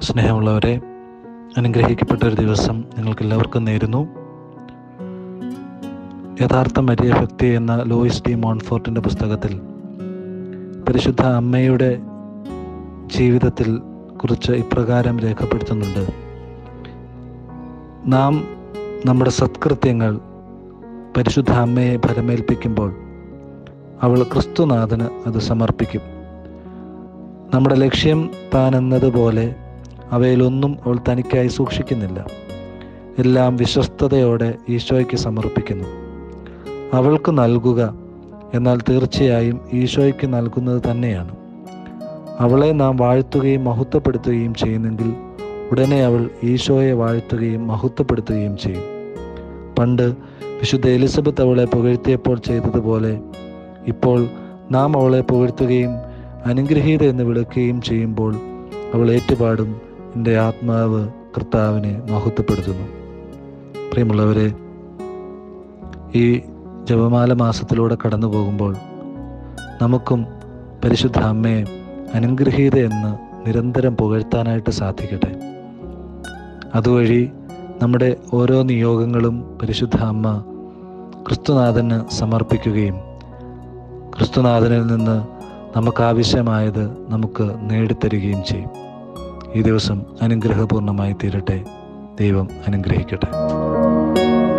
സ്നേഹമുള്ളവരെ അനുഗ്രഹിക്കപ്പെട്ട ഒരു ദിവസം നിങ്ങൾക്ക് എല്ലാവർക്കും നേരുന്നു യഥാർത്ഥ മരിയ ഭക്തി എന്ന ലോയിസ് ഡി മോൺഫോർട്ടിൻ്റെ പുസ്തകത്തിൽ പരിശുദ്ധ അമ്മയുടെ ജീവിതത്തിൽ കുറിച്ച് ഇപ്രകാരം രേഖപ്പെടുത്തുന്നുണ്ട് നാം നമ്മുടെ സത്കൃത്യങ്ങൾ പരിശുദ്ധ അമ്മയെ ഫലമേൽപ്പിക്കുമ്പോൾ അവൾ ക്രിസ്തുനാഥന് അത് സമർപ്പിക്കും നമ്മുടെ ലക്ഷ്യം താൻ എന്നതുപോലെ അവയിലൊന്നും അവൾ തനിക്കായി സൂക്ഷിക്കുന്നില്ല എല്ലാം വിശ്വസ്തയോടെ ഈശോയ്ക്ക് സമർപ്പിക്കുന്നു അവൾക്ക് നൽകുക എന്നാൽ തീർച്ചയായും ഈശോയ്ക്ക് നൽകുന്നത് തന്നെയാണ് അവളെ നാം വാഴ്ത്തുകയും മഹത്വപ്പെടുത്തുകയും ചെയ്യുന്നെങ്കിൽ ഉടനെ അവൾ ഈശോയെ വാഴ്ത്തുകയും മഹത്വപ്പെടുത്തുകയും ചെയ്യും പണ്ട് വിശുദ്ധ എലിസബത്ത് അവളെ പുകഴ്ത്തിയപ്പോൾ ചെയ്തതുപോലെ ഇപ്പോൾ നാം അവളെ പുകഴ്ത്തുകയും അനുഗ്രഹീത എന്ന് വിളിക്കുകയും ചെയ്യുമ്പോൾ അവൾ ഏറ്റുപാടും എൻ്റെ ആത്മാവ് കർത്താവിനെ മഹത്വപ്പെടുത്തുന്നു പ്രിയമുള്ളവരെ ഈ ജപമാല മാസത്തിലൂടെ കടന്നു പോകുമ്പോൾ നമുക്കും പരിശുദ്ധ അമ്മയെ അനുഗ്രഹീത എന്ന് നിരന്തരം പുകഴ്ത്താനായിട്ട് സാധിക്കട്ടെ അതുവഴി നമ്മുടെ ഓരോ നിയോഗങ്ങളും പരിശുദ്ധ അമ്മ ക്രിസ്തുനാഥന് സമർപ്പിക്കുകയും ക്രിസ്തുനാഥനിൽ നിന്ന് നമുക്ക് ആവശ്യമായത് നമുക്ക് നേടിത്തരികയും ചെയ്യും ഈ ദിവസം അനുഗ്രഹപൂർണമായി തീരട്ടെ ദൈവം അനുഗ്രഹിക്കട്ടെ